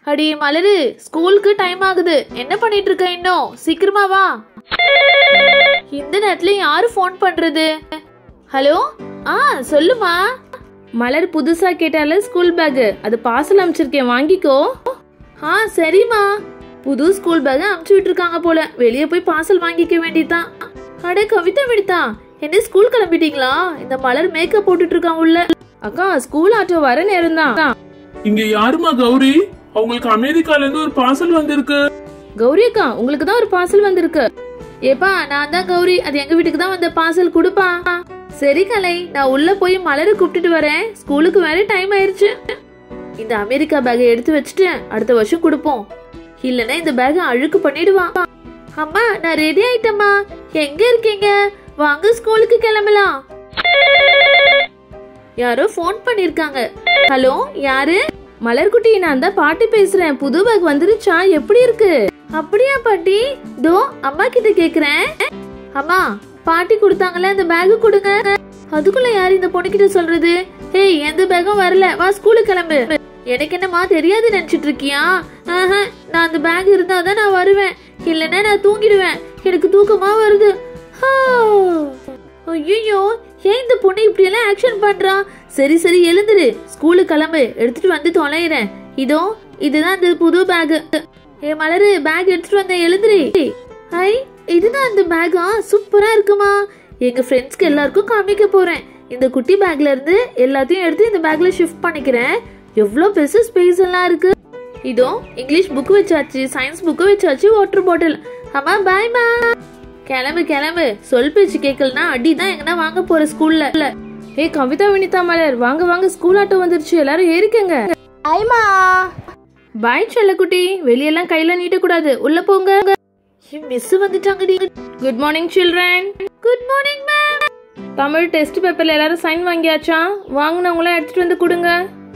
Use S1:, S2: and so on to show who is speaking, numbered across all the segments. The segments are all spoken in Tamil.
S1: அடி மலரு ஸ்கூலுக்கு டைம் ஆகுது என்ன பண்ணிட்டு இருக்க இன்னும் சீக்கிரமா வா இந்த நேரத்துல யாரு ஃபோன் பண்றது ஹலோ ஆ சொல்லுமா
S2: மலர் புதுசா கேட்டால ஸ்கூல் பேக் அது பார்சல் அனுப்பிச்சிருக்கேன் வாங்கிக்கோ
S1: ஆ சரிம்மா புது ஸ்கூல் பேக் அமுச்சு விட்டுருக்காங்க போல வெளியே போய் பார்சல் வாங்கிக்க வேண்டியதுதான் அடே கவிதா விடுதா என்ன ஸ்கூல் கிளம்பிட்டீங்களா இந்த மலர் மேக்கப் போட்டுட்டு இருக்கான் உள்ள
S2: அக்கா ஸ்கூல் ஆட்டோ வர நேரம் தான்
S3: இங்க யாருமா கௌரி அவங்களுக்கு அமெரிக்கால இருந்து ஒரு பார்சல் வந்திருக்கு
S2: கௌரி அக்கா உங்களுக்கு தான் ஒரு பார்சல் வந்திருக்கு
S1: ஏப்பா நான் தான் கௌரி அது எங்க வீட்டுக்கு தான் வந்த பார்சல் கொடுப்பா சரி கலை நான் உள்ள போய் மலரை கூப்பிட்டுட்டு வரேன் ஸ்கூலுக்கு வேற டைம் ஆயிருச்சு இந்த அமெரிக்கா பேக்கை எடுத்து வச்சுட்டு அடுத்த வருஷம் கொடுப்போம் இல்லனா இந்த பேக்கை அழுக்கு பண்ணிடுவான் அம்மா நான் ரெடி ஆயிட்டேம்மா எங்க இருக்கீங்க வாங்க ஸ்கூலுக்கு கிளம்பலாம் யாரோ ஃபோன் பண்ணிருக்காங்க ஹலோ யாரு
S2: மலர்குட்டி நான் தான் பாட்டி பேசுறேன் புது பேக் வந்துருச்சா எப்படி இருக்கு
S1: அப்படியா பாட்டி தோ அம்மா கிட்ட கேக்குறேன் அம்மா பாட்டி கொடுத்தாங்கல்ல இந்த பேக் கொடுங்க அதுக்குள்ள யார் இந்த பொண்ணு கிட்ட சொல்றது ஏய் எந்த பேக்கும் வரல வா ஸ்கூலுக்கு கிளம்பு எனக்கு என்னம்மா தெரியாது நினைச்சிட்டு இருக்கியா ஆஹா, நான் அந்த பேக் இருந்தா தான் நான் வருவேன் இல்லைன்னா நான் தூங்கிடுவேன் எனக்கு தூக்கமா வருது ஐயோ ஏன் இந்த பொண்ணு இப்படி எல்லாம் ஆக்ஷன் பண்றா சரி சரி எழுந்துரு ஸ்கூலுக்கு கிளம்பு எடுத்துட்டு வந்து தொலைகிறேன் இதோ இதுதான் இந்த புது பேக் ஏ மலரு பேக் எடுத்துட்டு வந்தேன் எழுந்துரு ஐ இதுதான் அந்த பேக்கா சூப்பரா இருக்குமா எங்க ஃப்ரெண்ட்ஸ்க்கு எல்லாருக்கும் காமிக்க போறேன் இந்த குட்டி பேக்ல இருந்து எல்லாத்தையும் எடுத்து இந்த பேக்ல ஷிஃப்ட் பண்ணிக்கிறேன் எவ்வளோ பெருசு ஸ்பேஸ் எல்லாம் இருக்கு இதோ இங்கிலீஷ் புக் வச்சாச்சு சயின்ஸ் புக்கு வச்சாச்சு வாட்டர் பாட்டில் அம்மா பாய்மா கிளம்பு கிளம்பு சொல் பேச்சு கேட்கலனா அடி தான் எங்கன்னா வாங்க போற ஸ்கூல்ல
S2: ஏய் கவிதா வினிதா மலர் வாங்க வாங்க ஸ்கூல் ஆட்டோ வந்துருச்சு எல்லாரும் ஏறிக்கங்க
S4: ஐமா
S2: பாய் செல்லக்குட்டி வெளியெல்லாம் கையில நீட்டக்கூடாது உள்ள போங்க
S1: மிஸ் வந்துட்டாங்கடி
S2: good morning children
S1: good morning ma'am
S2: Tamil test பேப்பர்ல எல்லாரும் சைன் வாங்கியாச்சா வாங்கினவங்களாம் எடுத்துட்டு வந்து கொடுங்க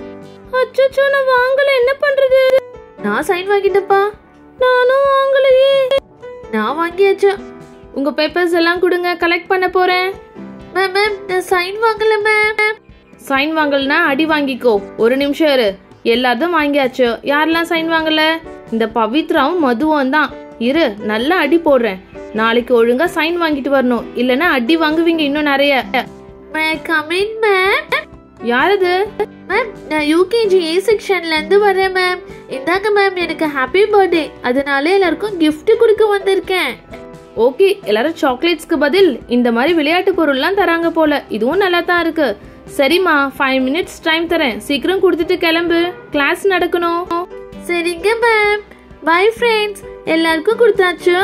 S2: அச்சோ நான் வாங்கல என்ன பண்றது
S1: நான் சைன் வாங்கிட்டேன்ப்பா
S2: நானும் வாங்கலையே
S1: நான் வாங்கியாச்சு
S2: உங்க பேப்பர்ஸ் எல்லாம் கொடுங்க கலெக்ட் பண்ண போறேன்
S1: மேம் மேம் நான் சைன் வாங்கல மேம்
S2: சைன் வாங்கலனா அடி வாங்கிக்கோ ஒரு நிமிஷம் இரு எல்லாத்தையும் வாங்கியாச்சு யாரெல்லாம் சைன் வாங்கல இந்த பவித்ராவும் மதுவும் தான் இரு நல்லா அடி போடுறேன் நாளைக்கு ஒழுங்கா சைன் வாங்கிட்டு வரணும் இல்லனா அடி வாங்குவீங்க இன்னும் நிறைய
S1: மே கமின் மேம்
S2: யாரது
S1: மேம் நான் யூகேஜி ஏ செக்ஷன்ல இருந்து வரேன் மேம் இந்தாங்க மேம் எனக்கு ஹாப்பி பர்த்டே அதனால எல்லாருக்கும் gift கொடுக்க வந்திருக்கேன்
S2: ஓகே எல்லாரும் சாக்லேட்ஸ்க்கு பதில் இந்த மாதிரி விளையாட்டு பொருள்லாம் தராங்க போல இதுவும் நல்லா தான் இருக்கு சரிம்மா ஃபைவ் மினிட்ஸ் டைம் தரேன் சீக்கிரம் கொடுத்துட்டு கிளம்பு கிளாஸ் நடக்கணும்
S1: சரிங்க மேம் பை ஃப்ரெண்ட்ஸ் எல்லாருக்கும் கொடுத்தாச்சு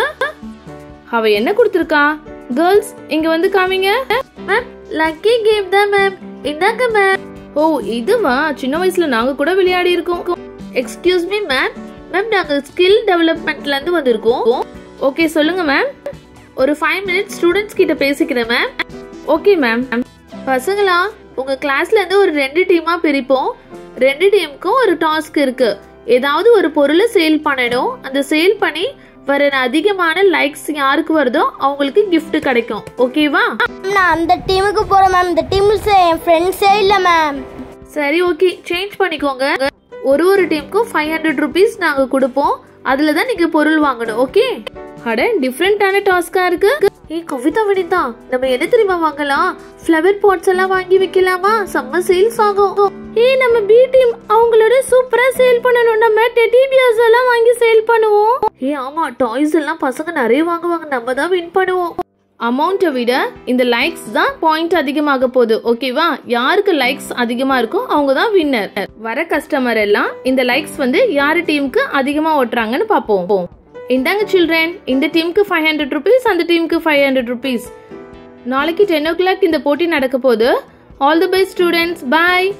S2: அவ என்ன கொடுத்துருக்கா கேர்ள்ஸ் இங்க வந்து காமிங்க
S1: மேம் லக்கி கேம் தான் மேம் இந்தாங்க மேம்
S2: ஓ இதுவா சின்ன வயசுல நாங்க கூட விளையாடி இருக்கோம்
S1: எக்ஸ்கியூஸ் மீ மேம் மேம் நாங்கள் ஸ்கில் டெவலப்மெண்ட்ல இருந்து வந்திருக்கோம்
S2: ஓகே சொல்லுங்க மேம்
S1: ஒரு ஃபைவ் மினிட்ஸ் ஸ்டூடெண்ட்ஸ் கிட்ட பேசிக்கிறேன் மேம்
S2: ஓகே மேம்
S1: பசங்களா உங்க கிளாஸ்ல இருந்து ஒரு ரெண்டு டீமா பிரிப்போம் ரெண்டு டீமுக்கும் ஒரு டாஸ்க் இருக்கு ஏதாவது ஒரு பொருளை சேல் பண்ணணும் அந்த சேல் பண்ணி வர அதிகமான லைக்ஸ் யாருக்கு வருதோ அவங்களுக்கு gift கிடைக்கும் ஓகேவா
S4: நான் அந்த டீமுக்கு போறேன் மேம் இந்த டீம்ல என் ஃப்ரெண்ட்ஸே இல்ல மேம்
S1: சரி ஓகே சேஞ்ச் பண்ணிக்கோங்க ஒரு ஒரு டீமுக்கும் ஃபைவ் ஹண்ட்ரட் ருபீஸ் நாங்க கொடுப்போம் அதுல தான் நீங்க பொருள் வாங்கணும் ஓகே
S2: அட டிஃப்ரெண்டான டாஸ்கா இருக்கு
S1: ஏய் கவிதா வினிதா நம்ம என்ன தெரியுமா வாங்கலாம் ஃப்ளவர் பாட்ஸ் எல்லாம் வாங்கி வைக்கலாமா செம்ம சேல்ஸ் ஆகும்
S2: ஏய் நம்ம பி டீம் அவங்களோட சூப்பரா சேல் பண்ணணும் நம்ம டெடி பியர்ஸ் எல்லாம் வாங்கி சேல் பண்ணுவோம்
S1: ஏய் ஆமா டாய்ஸ் எல்லாம் பசங்க நிறைய வாங்குவாங்க நம்ம தான் வின் பண்ணுவோம்
S2: அமௌண்ட்டை விட இந்த லைக்ஸ் தான் பாயிண்ட் அதிகமாக போகுது ஓகேவா யாருக்கு லைக்ஸ் அதிகமா இருக்கோ அவங்க தான் வின்னர் வர கஸ்டமர் எல்லாம் இந்த லைக்ஸ் வந்து யார் டீமுக்கு அதிகமா ஓட்டுறாங்கன்னு பார்ப்போம் இந்தாங்க சில்ட்ரன் இந்த டீமுக்கு ஃபைவ் ஹண்ட்ரட் ருபீஸ் அந்த டீமுக்கு ஃபைவ் ஹண்ட்ரட் ருபீஸ் நாளைக்கு டென் ஓ கிளாக் இந்த போட்டி நடக்க போகுது all the best students bye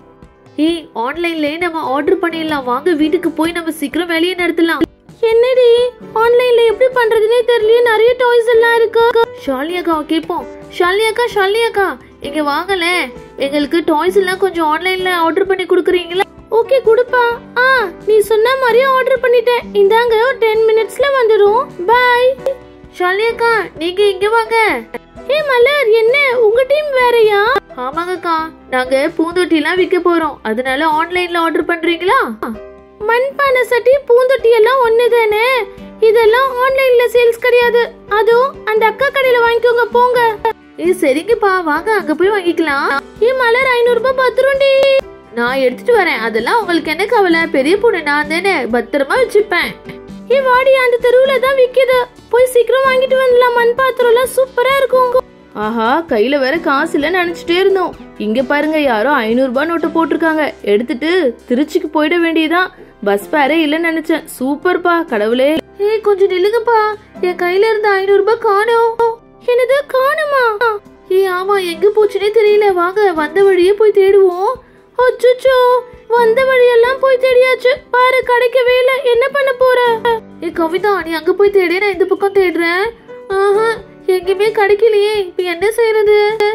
S1: ஏய் ஆன்லைன்லயே நம்ம ஆர்டர் பண்ணிடலாம் வாங்க வீட்டுக்கு போய் நம்ம சீக்கிரம் வேலையை நடத்தலாம்
S2: என்னடி ஆன்லைன்ல எப்படி பண்றதுனே தெரியல நிறைய டாய்ஸ் எல்லாம் இருக்கு
S1: ஷாலினி அக்காவை கேட்போம் ஷாலினி அக்கா ஷாலினி அக்கா இங்க வாங்கல எங்களுக்கு டாய்ஸ் எல்லாம் கொஞ்சம் ஆன்லைன்ல ஆர்டர் பண்ணி கொடுக்குறீங்களா
S2: ஓகே குடுப்பா ஆ நீ சொன்ன மாதிரியே ஆர்டர் பண்ணிட்டேன் இந்தாங்க ஒரு டென் மினிட்ஸ்ல வந்துடும் பாய்
S1: ஷாலினி அக்கா நீங்க இங்க வாங்க
S2: ஏ மலர் என்ன உங்க டீம் வேறயா
S1: ஆமாங்கக்கா நாங்க பூந்தொட்டி எல்லாம் விற்க போறோம் அதனால ஆன்லைன்ல ஆர்டர் பண்றீங்களா
S2: மண்பானை சட்டி பூந்தொட்டி எல்லாம் ஒண்ணு தானே இதெல்லாம் ஆன்லைன்ல சேல்ஸ் கிடையாது அதுவும் அந்த அக்கா கடையில வாங்கிக்கோங்க போங்க
S1: ஏ சரிங்கப்பா வாங்க அங்க போய் வாங்கிக்கலாம்
S2: ஏ மலர் ஐநூறு ரூபாய் பத்துருண்டி
S1: நான் எடுத்துட்டு வரேன் அதெல்லாம் உங்களுக்கு என்ன கவலை பெரிய பொண்ணு நான் தானே பத்திரமா வச்சுப்பேன்
S2: ஏ வாடி அந்த தெருவுல தான் விக்குது போய் சீக்கிரம் வாங்கிட்டு வந்துடலாம் மண் பாத்திரம் எல்லாம் சூப்பரா இருக்கும் ஆஹா கையில வேற காசு இல்ல நினைச்சிட்டே இருந்தோம் இங்க பாருங்க யாரோ ஐநூறு ரூபாய் நோட்டு போட்டிருக்காங்க எடுத்துட்டு திருச்சிக்கு போயிட வேண்டியதான் பஸ் பேரே இல்லன்னு நினைச்சேன் சூப்பர்ப்பா கடவுளே
S1: ஏய் கொஞ்சம் நில்லுங்கப்பா என் கையில இருந்த ஐநூறு ரூபாய் காணோம்
S2: என்னது காணுமா
S1: ஏய் ஆமா எங்க போச்சுனே தெரியல வாங்க வந்த வழியே போய் தேடுவோம்
S2: அச்சோ வந்த வழியெல்லாம் போய் தேடியாச்சு பாரு கிடைக்கவே இல்ல என்ன பண்ண போற
S1: ஏ கவிதா நீ அங்க போய் தேடு நான் இந்த பக்கம் தேடுறேன் ஆஹா எங்கேயுமே கிடைக்கலையே இப்ப என்ன செய்யறது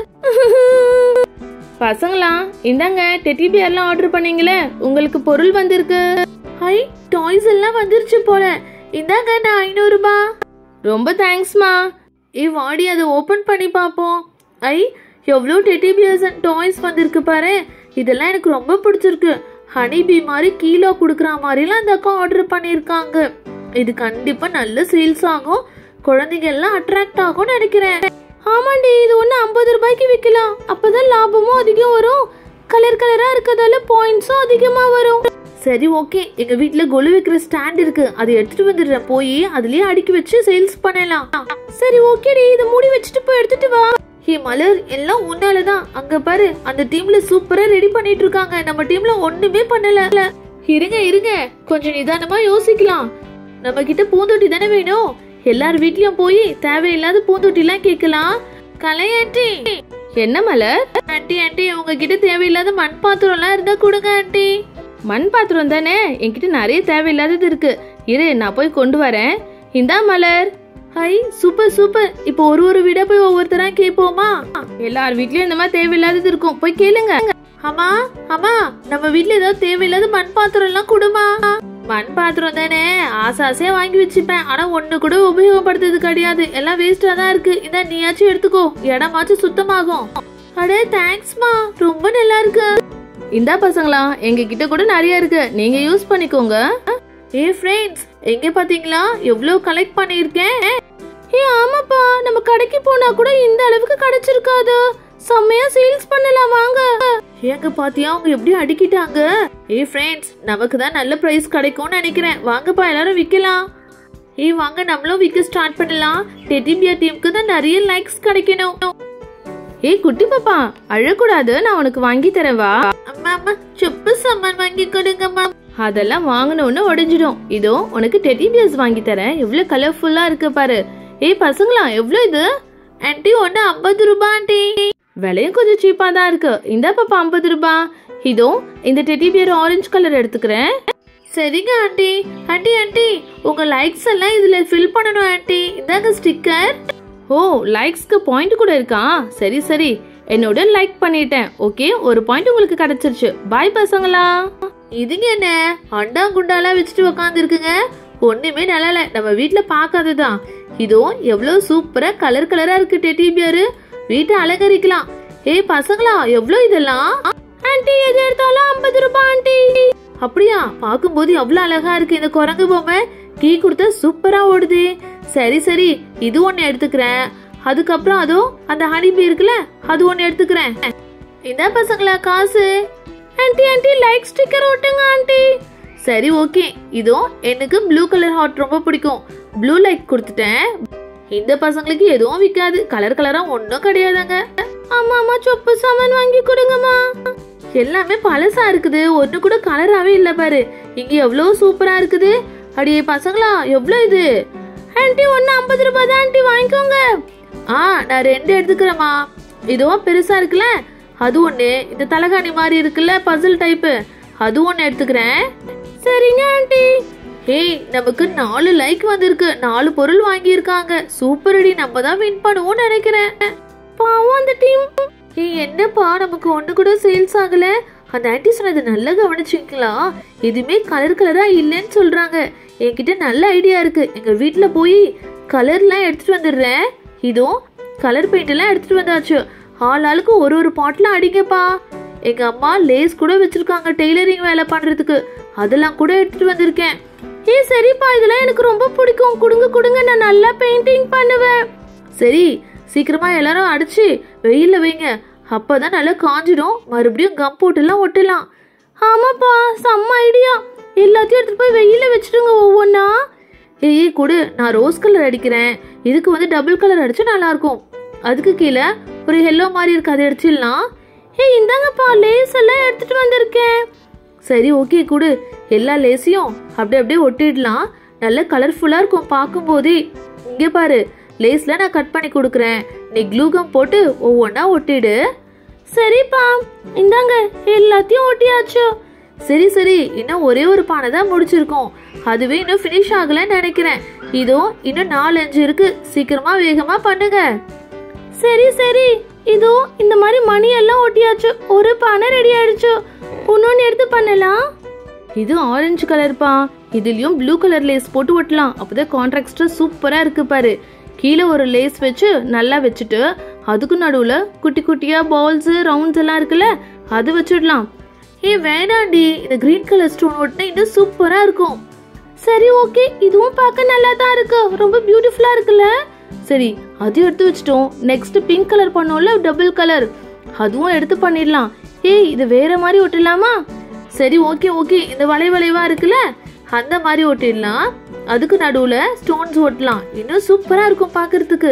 S2: பசங்களா இந்தாங்க டெட்டி பியர்லாம் ஆர்டர் பண்ணீங்களே உங்களுக்கு பொருள் வந்திருக்கு
S1: ஹை டாய்ஸ் எல்லாம் வந்துருச்சு போல இந்தாங்க நான் ஐநூறு ரூபாய்
S2: ரொம்ப தேங்க்ஸ்மா
S1: ஏய் வாடி அதை ஓபன் பண்ணி பார்ப்போம் ஐ எவ்வளோ டெட்டி பியர்ஸ் அண்ட் டாய்ஸ் வந்திருக்கு பாரு இதெல்லாம் எனக்கு ரொம்ப பிடிச்சிருக்கு ஹனி பீ மாதிரி கீழே கொடுக்குற மாதிரிலாம் அந்த அக்கா ஆர்டர் பண்ணியிருக்காங்க இது கண்டிப்பா நல்ல சேல்ஸ் ஆகும் குழந்தைங்க எல்லாம் அட்ராக்ட் ஆகும்னு நினைக்கிறேன்
S2: ஆமாண்டி இது ஒன்று ஐம்பது ரூபாய்க்கு விற்கலாம் அப்பதான் லாபமும் அதிகம் வரும் கலர் கலரா இருக்கதால பாயிண்ட்ஸும் அதிகமா வரும்
S1: சரி ஓகே எங்க வீட்ல கொலு வைக்கிற ஸ்டாண்ட் இருக்கு அதை எடுத்துட்டு வந்துடுறேன் போய் அதுலயே அடுக்கி வச்சு சேல்ஸ் பண்ணலாம்
S2: சரி ஓகேடி இதை மூடி வச்சுட்டு போய் எடுத்துட்டு வா
S1: ஹே மலர் எல்லாம் உன்னாலதான் அங்க பாரு அந்த டீம்ல சூப்பரா ரெடி பண்ணிட்டு இருக்காங்க நம்ம டீம்ல ஒண்ணுமே பண்ணல இருங்க இருங்க கொஞ்சம் நிதானமா யோசிக்கலாம் நம்ம கிட்ட பூந்தொட்டி தானே வேணும் எல்லார் வீட்லயும் போய் தேவையில்லாத பூந்தொட்டி எல்லாம் கேட்கலாம் கலை ஆண்டி
S2: என்ன மலர்
S1: ஆண்டி ஆண்டி உங்ககிட்ட தேவையில்லாத மண் பாத்திரம் எல்லாம் இருந்தா கொடுங்க ஆண்டி
S2: மண் பாத்திரம் தானே என்கிட்ட நிறைய தேவையில்லாதது இருக்கு இரு நான் போய் கொண்டு வரேன் இந்தா மலர்
S1: ஹை சூப்பர் சூப்பர் இப்போ ஒரு ஒரு வீடா போய் ஒவ்வொருத்தரா கேட்போமா
S2: எல்லார் வீட்லயும் இந்த மாதிரி தேவையில்லாதது இருக்கும் போய் கேளுங்க
S1: அம்மா அம்மா நம்ம வீட்ல ஏதாவது தேவையில்லாத மண் பாத்திரம் எல்லாம் கொடுமா மண் பாத்திரம் தானே ஆசை ஆசையா வாங்கி வச்சுப்பேன் ஆனா ஒண்ணு கூட உபயோகப்படுத்துறது கிடையாது எல்லாம் வேஸ்டா தான் இருக்கு இந்த நீயாச்சும் எடுத்துக்கோ இடமாச்சும் சுத்தமாகும் அடே தேங்க்ஸ்மா ரொம்ப நல்லா இருக்கு
S2: இந்தா பசங்களா எங்க கிட்ட கூட நிறைய இருக்கு நீங்க யூஸ் பண்ணிக்கோங்க
S1: ஏ ஃப்ரெண்ட்ஸ் எங்க பாத்தீங்களா எவ்வளவு கலெக்ட் பண்ணிருக்கேன்
S2: ஏ ஆமாப்பா நம்ம கடைக்கு போனா கூட இந்த அளவுக்கு கிடைச்சிருக்காது செம்மையா சேல்ஸ் பண்ணலாம் வாங்க
S1: ஏங்க பாத்தியா அவங்க எப்படி அடிக்கிட்டாங்க ஏ ஃப்ரெண்ட்ஸ் நமக்கு தான் நல்ல பிரைஸ் கிடைக்கும்னு நினைக்கிறேன் வாங்கப்பா எல்லாரும் விக்கலாம் ஏய் வாங்க நம்மளும் விற்க ஸ்டார்ட் பண்ணலாம் டெடி பியர் டீமுக்கு தான் நிறைய லைக்ஸ் கிடைக்கணும்
S2: ஏய் குட்டி பாப்பா அழக்கூடாது நான் உனக்கு வாங்கி தரேன் வா
S1: அம்மா அம்மா சொப்பு சாமான் வாங்கி கொடுங்கம்மா
S2: அதெல்லாம் வாங்கினோன்னு உடைஞ்சிடும் இதோ உனக்கு டெடி பியர்ஸ் வாங்கி தரேன் எவ்வளவு கலர்ஃபுல்லா இருக்கு பாரு ஏய் பசங்களா எவ்வளவு இது
S1: ஆன்ட்டி ஒன்று ஐம்பது ரூபாய் ஆண்டி
S2: விலையும் கொஞ்சம் சீப்பா தான் இருக்கு இந்த பாப்பா ஐம்பது ரூபாய் இதோ இந்த டெடி பியர் ஆரஞ்சு கலர் எடுத்துக்கிறேன்
S1: சரிங்க ஆண்டி ஆண்டி ஆண்டி உங்க லைக்ஸ் எல்லாம் இதுல ஃபில் பண்ணணும் ஆண்டி இந்தாங்க ஸ்டிக்கர்
S2: ஓ லைக்ஸ்க்கு பாயிண்ட் கூட இருக்கா சரி சரி என்னோட லைக் பண்ணிட்டேன் ஓகே ஒரு பாயிண்ட் உங்களுக்கு கிடைச்சிருச்சு பாய் பசங்களா
S1: இதுங்க என்ன அண்டா குண்டாலாம் வச்சுட்டு உக்காந்துருக்குங்க ஒண்ணுமே நல்லா இல்ல நம்ம வீட்ல பார்க்காததான் இதோ எவ்வளவு சூப்பரா கலர் கலரா இருக்கு டெட்டி பியர் வீட்டை அலங்கரிக்கலாம் ஏய் பசங்களா எவ்வளவு இதெல்லாம்
S2: ஆண்டி எது எடுத்தாலும் ஐம்பது ரூபாய் ஆண்டி
S1: அப்படியா பார்க்கும்போது எவ்வளவு அழகா இருக்கு இந்த குரங்கு பொம்மை கீ கொடுத்தா சூப்பரா ஓடுது சரி சரி இது ஒண்ணு எடுத்துக்கிறேன் அதுக்கப்புறம் அதோ அந்த ஹனிபி இருக்குல்ல அது ஒண்ணு எடுத்துக்கிறேன் இந்த பசங்களா காசு
S2: ஆண்டி ஆண்டி லைக் ஸ்டிக்கர் ஒட்டுங்க ஆண்டி
S1: சரி ஓகே இதோ எனக்கு ப்ளூ கலர் ஹாட் ரொம்ப பிடிக்கும் ப்ளூ லைட் கொடுத்துட்டேன் இந்த பசங்களுக்கு எதுவும் விற்காது கலர் கலரா ஒன்றும் கிடையாதுங்க
S2: ஆமா ஆமா சொப்பு சாமான் வாங்கி கொடுங்கம்மா
S1: எல்லாமே பழசா இருக்குது ஒண்ணு கூட கலராவே இல்ல பாரு இங்க எவ்வளவு சூப்பரா இருக்குது அடியே பசங்களா எவ்வளவு இது
S2: ஆண்டி ஒன்னு ஐம்பது ரூபாய் தான் ஆண்டி வாங்கிக்கோங்க
S1: ஆ நான் ரெண்டு எடுத்துக்கிறேம்மா இதுவும் பெருசா இருக்குல்ல அது ஒண்ணு இந்த தலகாணி மாதிரி இருக்குல்ல பசில் டைப்பு அது ஒண்ணு எடுத்துக்கிறேன்
S2: சரிங்க ஆண்டி
S1: ஏய் நமக்கு நாலு லைக் வந்திருக்கு நாலு பொருள் வாங்கியிருக்காங்க சூப்பர் அடி நம்ம தான் வின் பண்ணுவோம்னு நினைக்கிறேன்
S2: பாவம் அந்த டீம்
S1: ஏய் என்னப்பா நமக்கு ஒண்ணு கூட சேல்ஸ் ஆகல அந்த ஆன்டி சொன்னது நல்லா கவனிச்சிங்களா எதுவுமே கலர் கலரா இல்லைன்னு சொல்றாங்க என்கிட்ட நல்ல ஐடியா இருக்கு எங்க வீட்ல போய் கலர்லாம் எடுத்துட்டு வந்துடுறேன் இதோ கலர் பெயிண்ட் எல்லாம் எடுத்துட்டு வந்தாச்சு ஆள் ஆளுக்கு ஒரு ஒரு பாட்டில் அடிங்கப்பா எங்க அம்மா லேஸ் கூட வச்சிருக்காங்க டெய்லரிங் வேலை பண்றதுக்கு அதெல்லாம் கூட எடுத்துட்டு வந்திருக்கேன்
S2: ஏய் சரிப்பா இதெல்லாம் எனக்கு ரொம்ப பிடிக்கும் கொடுங்க கொடுங்க நான் நல்லா பெயிண்டிங் பண்ணுவேன்
S1: சரி சீக்கிரமா எல்லாரும் அடிச்சு வெயில்ல வைங்க அப்பதான் நல்லா காஞ்சிடும் மறுபடியும் கம் போட்டுலாம் ஒட்டலாம்
S2: ஆமாப்பா செம்ம ஐடியா எல்லாத்தையும் எடுத்துட்டு போய் வெயில வச்சுடுங்க ஒவ்வொன்றா
S1: ஏய் கொடு நான் ரோஸ் கலர் அடிக்கிறேன் இதுக்கு வந்து டபுள் கலர் அடிச்சா நல்லா இருக்கும் அதுக்கு கீழே ஒரு எல்லோ மாதிரி இருக்கு அதை அடிச்சிடலாம்
S2: ஏய் இந்தாங்கப்பா லேஸ் எல்லாம் எடுத்துட்டு வந்திருக்கேன்
S1: சரி ஓகே கொடு எல்லா லேஸையும் அப்படியே அப்படியே ஒட்டிடலாம் நல்ல கலர்ஃபுல்லா இருக்கும் பார்க்கும்போதே இங்கே பாரு லேஸ்ல நான் கட் பண்ணி கொடுக்குறேன் நீ க்ளூகம் போட்டு ஒவ்வொன்றா ஒட்டிடு
S2: சரிப்பா இந்தாங்க எல்லாத்தையும் ஒட்டியாச்சு
S1: சரி சரி இன்னும் ஒரே ஒரு பானை தான் முடிச்சிருக்கோம் அதுவே இன்னும் ஃபினிஷ் ஆகலைன்னு நினைக்கிறேன் இதோ இன்னும் நாலஞ்சு இருக்கு சீக்கிரமா வேகமா பண்ணுங்க
S2: சரி சரி இதோ இந்த மாதிரி மணி எல்லாம் ஒட்டியாச்சு ஒரு பானை ரெடி ஆயிடுச்சு இன்னொன்னு எடுத்து பண்ணலாம்
S1: இது ஆரஞ்சு கலர்ப்பா இதுலயும் ப்ளூ கலர் லேஸ் போட்டு ஒட்டலாம் அப்பதான் கான்ட்ராக்டா சூப்பரா இருக்கு பாரு கீழே ஒரு லேஸ் வச்சு நல்லா வச்சுட்டு அதுக்கு நடுவுல குட்டி குட்டியா பால்ஸ் ரவுண்ட்ஸ் எல்லாம் இருக்குல்ல அது வச்சிடலாம் ஏ வேணாண்டி இந்த கிரீன் கலர் ஸ்டோன் ஒட்டினா இன்னும் சூப்பரா இருக்கும்
S2: சரி ஓகே இதுவும் பார்க்க நல்லா தான் இருக்கு ரொம்ப பியூட்டிஃபுல்லா இருக்குல்ல
S1: சரி அதையும் எடுத்து வச்சிட்டோம் நெக்ஸ்ட் பிங்க் கலர் பண்ணோம்ல டபுள் கலர் அதுவும் எடுத்து பண்ணிடலாம் ஏய் இது வேற மாதிரி ஒட்டலாமா சரி ஓகே ஓகே இந்த வளை வளைவா இருக்குல்ல அந்த மாதிரி ஒட்டிடலாம் அதுக்கு நடுவுல ஸ்டோன்ஸ் ஒட்டலாம் இன்னும் சூப்பரா இருக்கும் பார்க்கிறதுக்கு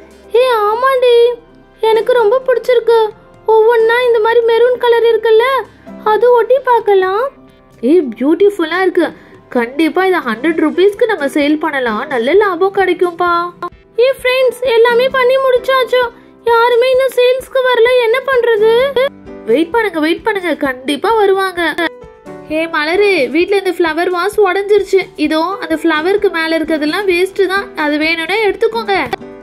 S2: ஏ ஆமாண்டி எனக்கு ரொம்ப பிடிச்சிருக்கு ஒவ்வொன்றா இந்த மாதிரி மெரூன் கலர் இருக்குல்ல அது ஒட்டி பார்க்கலாம்
S1: ஏய் பியூட்டிஃபுல்லா இருக்கு கண்டிப்பா இதை ஹண்ட்ரட் ருபீஸ்க்கு நம்ம சேல் பண்ணலாம் நல்ல லாபம் கிடைக்கும்பா
S2: ஏ ஃப்ரெண்ட்ஸ் எல்லாமே பண்ணி முடிச்சாச்சு யாருமே இன்னும் சேல்ஸ்க்கு வரல என்ன பண்றது
S1: வெயிட் பண்ணுங்க வெயிட் பண்ணுங்க கண்டிப்பா வருவாங்க ஹே மலரு வீட்ல இந்த ஃப்ளவர் வாஸ் உடஞ்சிருச்சு இதோ அந்த ஃப்ளவருக்கு மேல இருக்கிறதெல்லாம் வேஸ்ட் தான் அது வேணும்னா எடுத்துக்கோங்க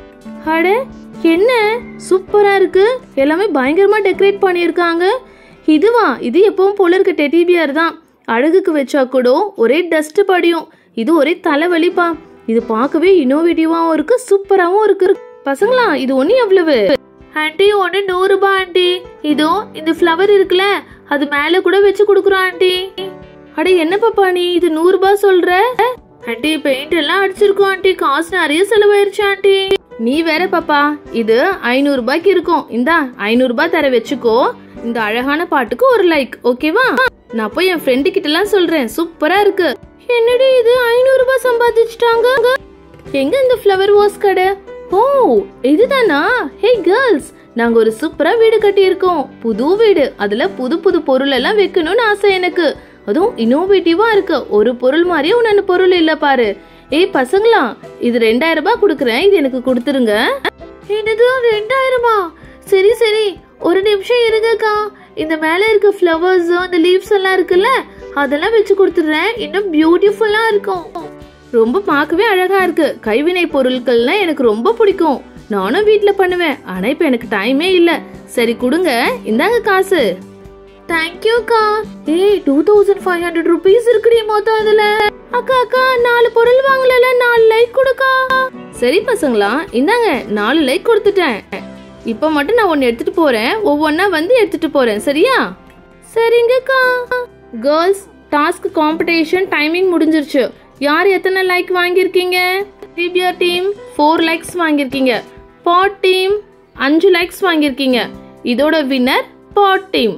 S2: அட என்ன சூப்பரா இருக்கு எல்லாமே பயங்கரமா டெக்கரேட் பண்ணியிருக்காங்க
S1: இதுவா இது எப்பவும் போல இருக்க டெடி பியர் தான் அழகுக்கு வச்சா கூட ஒரே டஸ்ட் படியும் இது ஒரே தலைவலிப்பா இது பார்க்கவே இன்னோவேட்டிவாவும் இருக்கு சூப்பராவும் இருக்கு பசங்களா இது ஒண்ணு எவ்வளவு ஆண்டி ஒண்ணு நூறு ரூபாய் ஆண்டி இதோ இந்த ஃப்ளவர் இருக்குல்ல அது மேல கூட வச்சு கொடுக்குறோம் ஆண்டி அட என்ன பாப்பா நீ இது நூறு ரூபாய் சொல்ற ஆண்டி பெயிண்ட் எல்லாம் அடிச்சிருக்கோம் ஆண்டி காசு நிறைய செலவாயிருச்சு ஆண்டி நீ வேற பாப்பா இது ஐநூறு ரூபாய்க்கு இருக்கும் இந்தா ஐநூறு ரூபாய் தர வச்சுக்கோ இந்த அழகான பாட்டுக்கு ஒரு லைக் ஓகேவா நான் போய் என் ஃப்ரெண்டு கிட்ட எல்லாம் சொல்றேன் சூப்பரா இருக்கு என்னடி இது ஐநூறு ரூபாய் சம்பாதிச்சிட்டாங்க எங்க இந்த ஃப்ளவர் வாஸ் கடை ஓ இதுதானா ஹே கேர்ள்ஸ் நாங்க ஒரு சூப்பரா வீடு கட்டி இருக்கோம் புது வீடு அதுல புது புது பொருள் எல்லாம் வைக்கணும்னு ஆசை எனக்கு அதுவும் இன்னோவேட்டிவா இருக்கு ஒரு பொருள் மாதிரியே ஒன்னு பொருள் இல்ல பாரு ஏய் பசங்களா இது ரெண்டாயிரம் ரூபாய் கொடுக்குறேன் இது எனக்கு கொடுத்துருங்க என்னது ரெண்டாயிரமா சரி சரி ஒரு நிமிஷம் இருங்கக்கா இந்த மேல இருக்க ஃப்ளவர்ஸ் அந்த லீவ்ஸ் எல்லாம் இருக்குல்ல அதெல்லாம் வச்சு கொடுத்துடுறேன் இன்னும் பியூட்டிஃபுல்லா இருக்கும் ரொம்ப பார்க்கவே அழகா இருக்கு கைவினை பொருட்கள்லாம் எனக்கு ரொம்ப பிடிக்கும் நானும் வீட்ல பண்ணுவேன் ஆனா இப்ப எனக்கு டைமே இல்ல சரி கொடுங்க இந்தாங்க காசு தேங்க்யூக்கா ஏய் two thousand five hundred rupees இருக்குடி மொத்தம் இதுல அக்கா அக்கா நாலு பொருள் வாங்கல நாலு லைக் கொடுக்கா சரி பசங்களா இந்தாங்க நாலு லைக் கொடுத்துட்டேன் இப்ப மட்டும் நான் ஒன்னு எடுத்துட்டு போறேன் ஒவ்வொன்னா வந்து எடுத்துட்டு போறேன் சரியா சரிங்கக்கா கேர்ள்ஸ் டாஸ்க் காம்படிஷன் டைமிங் முடிஞ்சிருச்சு யார் எத்தனை லைக் வாங்கியிருக்கீங்க டிபிஆர் டீம் ஃபோர் லைக்ஸ் வாங்கியிருக்கீங்க பாட் டீம் அஞ்சு லைக்ஸ் வாங்கியிருக்கீங்க இதோட வின்னர் பாட் டீம்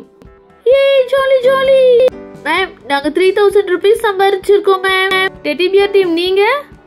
S1: ஏய் ஜாலி ஜாலி மேம் நாங்க த்ரீ தௌசண்ட் ருபீஸ் சம்பாதிச்சிருக்கோம் மேம் டெட்டிபியர் டீம் நீங்க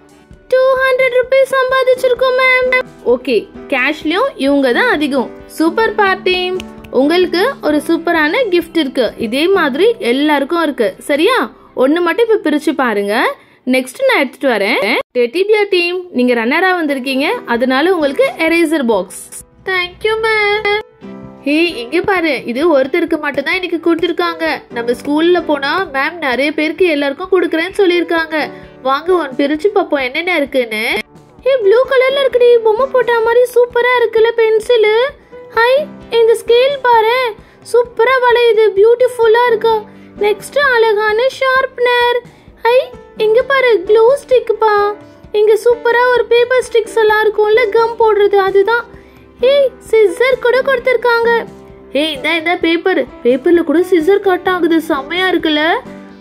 S1: டூ ஹண்ட்ரட் ருபீஸ் சம்பாதிச்சிருக்கோம் மேம் ஓகே கேஷ்லயும் இவங்க தான் அதிகம் சூப்பர் பார்ட்டி உங்களுக்கு ஒரு சூப்பரான கிஃப்ட் இருக்கு இதே மாதிரி எல்லாருக்கும் இருக்கு சரியா ஒன்னு மட்டும் இப்ப பிரிச்சு பாருங்க நெக்ஸ்ட் நான் எடுத்துட்டு வரேன் டெட்டிபியர் டீம் நீங்க ரன்னரா வந்திருக்கீங்க அதனால உங்களுக்கு eraser box thank you ma'am hey இங்க பாரு இது ஒருத்தருக்கு மட்டும் தான் இன்னைக்கு கொடுத்துருக்காங்க நம்ம ஸ்கூல்ல போனா மேம் நிறைய பேருக்கு எல்லாருக்கும் கொடுக்குறேன்னு சொல்லியிருக்காங்க வாங்க ஒன் பிரிச்சு பார்ப்போம் என்னென்ன இருக்குன்னு ஏ ப்ளூ கலர்ல இருக்குடி பொம்மை போட்ட மாதிரி சூப்பரா இருக்குல்ல பென்சில் ஹை இந்த ஸ்கேல் பாரு சூப்பரா வளையுது பியூட்டிஃபுல்லா இருக்கு நெக்ஸ்ட் அழகான ஷார்ப்னர் ஹை இங்க பாரு க்ளூ ஸ்டிக்ப்பா இங்க சூப்பரா ஒரு பேப்பர் ஸ்டிக்ஸ் எல்லாம் இருக்கும்ல கம் போடுறது அதுதான் ஏய் சிசர் கூட கொடுத்துருக்காங்க ஏய் இந்த இந்த பேப்பர் பேப்பர்ல கூட சிசர் கட் ஆகுது செம்மையா இருக்குல்ல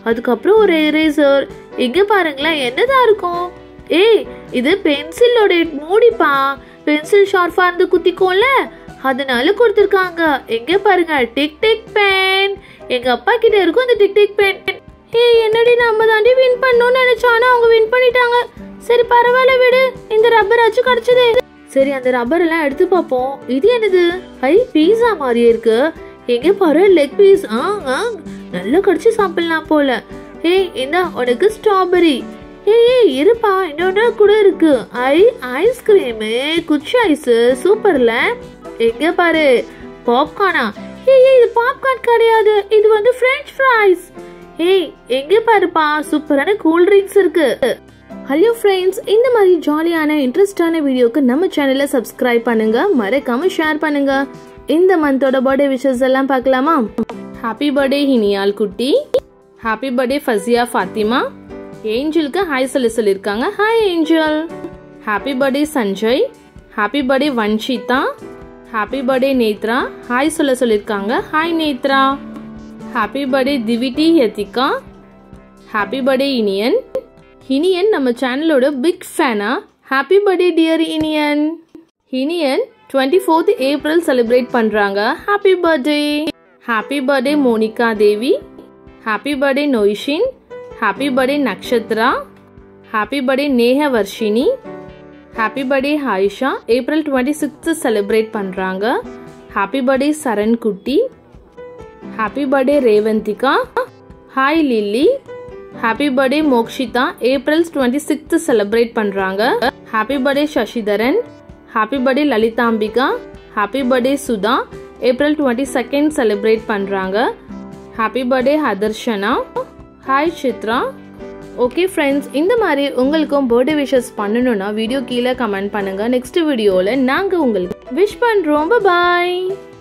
S1: அதுக்கப்புறம் ஒரு எரேசர் இங்க பாருங்களேன் என்னதான் இருக்கும் ஏய் இது பென்சிலோட மூடிப்பா பென்சில் ஷார்ப்பா இருந்து குத்திக்கும்ல அதனால கொடுத்துருக்காங்க எங்க பாருங்க டிக் டிக் பென் எங்க அப்பா கிட்ட இருக்கும் அந்த டிக் டிக் பென்
S2: ஏய் என்னடி நம்ம தாண்டி வின் பண்ணணும்னு நினைச்சோம் ஆனா அவங்க வின் பண்ணிட்டாங்க சரி பரவாயில்ல விடு இந்த ரப்பர் ஆச்சும் கிடைச்சது
S1: சரி அந்த ரப்பர் எல்லாம் எடுத்து பார்ப்போம் இது என்னது ஐ பீஸா மாதிரியே இருக்கு எங்க பாரு லெக் பீஸ் ஆ ஆ நல்லா கடிச்சு சாப்பிடலாம் போல ஏய் இந்தா உனக்கு ஸ்ட்ராபெரி ஏய் ஏய் இருப்பா இன்னொன்னு கூட இருக்கு ஐ ஐஸ்கிரீமு குச்சி ஐஸ் சூப்பர்ல எங்க பாரு பாப்கார்னா ஏய் ஏய், இது பாப்கார்ன் கிடையாது இது வந்து ஃப்ரெஞ்ச் ஃப்ரைஸ் ஏய் எங்க பாருப்பா சூப்பரான கூல் ட்ரிங்க்ஸ் இருக்கு
S2: ஹலோ ஃப்ரெண்ட்ஸ் இந்த மாதிரி ஜாலியான இன்ட்ரெஸ்டான வீடியோக்கு நம்ம சேனலை சப்ஸ்கிரைப் பண்ணுங்க மறக்காம ஷேர் பண்ணுங்க இந்த மந்தோட பர்த்டே விஷஸ் எல்லாம் பார்க்கலாமா ஹாப்பி பர்த்டே ஹினியால் குட்டி ஹாப்பி பர்த்டே ஃபசியா ஃபாத்திமா ஏஞ்சலுக்கு ஹாய் சொல்லி சொல்லியிருக்காங்க hi Angel happy birthday Sanjay happy birthday Vanshitha happy birthday Nethra hi சொல்ல சொல்லியிருக்காங்க hi Nethra happy birthday Diviti Yathika happy birthday Iniyan Iniyan நம்ம சேனலோட பிக் ஃபேனா happy birthday dear Iniyan Iniyan twenty fourth April celebrate பண்றாங்க happy birthday happy birthday Monika Devi happy birthday Noishin happy birthday Nakshatra happy birthday Neha Varshini happy birthday Haisha April twenty sixth celebrate பண்றாங்க ஹாப்பி பர்த்டே சரண் குட்டி happy birthday Revanthika hi Lilly happy birthday Mokshitha April twenty sixth celebrate பண்றாங்க happy birthday Sasidharan happy birthday Lalithambika happy birthday Sudha April twenty second celebrate பண்றாங்க happy birthday Hadharshana hi Chitra okay friends இந்த மாதிரி உங்களுக்கும் பர்த்டே விஷஸ் பண்ணணும்னா வீடியோ கீழே கமெண்ட் பண்ணுங்க நெக்ஸ்ட் வீடியோவில் நாங்கள் உங்களுக்கு விஷ் பண்ணுறோம் பாய்